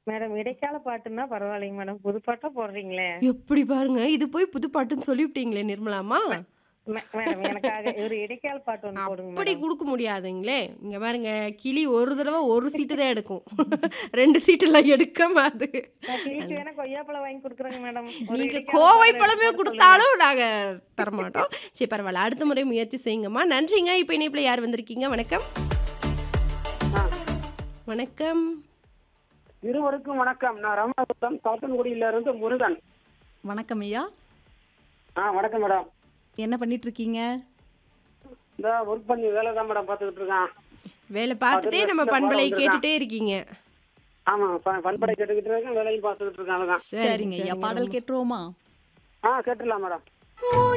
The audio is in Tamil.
மேடம் இடைக்கால பாட்டுன்னா பரவாயில்லைங்க மேடம் புது பாட்டா போடுறீங்களே எப்படி பாருங்க இது போய் புது பாட்டுன்னு சொல்லிவிட்டீங்களே நிர்மலாமா மே- மேடம் எனக்காக ஒரு இடைக்கால பாட்டு ஒன்று போடுங்க அப்படி மேடம் கொடுக்க முடியாதுங்களே இங்க பாருங்க கிளி ஒரு தடவை ஒரு சீட்டு தான் எடுக்கும் ரெண்டு சீட்டுலாம் எடுக்க மாது நான் கிளிக்கு வேணா கொய்யாப்பழம் வாங்கி கொடுக்குறேங்க மேடம் ஒரு நீங்க இடைக்கால கோவை பாட்டு பழமே எடுத்து போட சொல்லுங்க. கொடுத்தாலும் நாங்க தரமாட்டோம் சரி பரவாயில்ல அடுத்த முறை முயற்சி செய்யுங்கம்மா நன்றிங்க இப்போ இணைப்புல யார் வந்திருக்கீங்க வணக்கம் வணக்கம் இருவருக்கும் வணக்கம் நான் ராமநாதபுரம் சாத்தன்குடியில இருந்து முருகன் வணக்கம் ஐயா ஆ வணக்கம் மேடம் என்ன பண்ணிட்டு இருக்கீங்க இந்த ஒர்க் பண்ணி வேலை தான் மேடம் பார்த்துக்கிட்டு இருக்கேன் வேலை பார்த்துட்டே அதுல நம்ம சில பண்பலை பாடம் வந்திருக்கா? கேட்டுட்டே இருக்கீங்க ஆமா ப- பண்படை கேட்டுக்கிட்டு இருக்கேன் வேலையும் பார்த்துக்கிட்டு இருக்கேன் அதான் சரிங்க ஐயா பாடல் கேட்டுருவோமா ஆ கேட்டுடலாம் மேடம்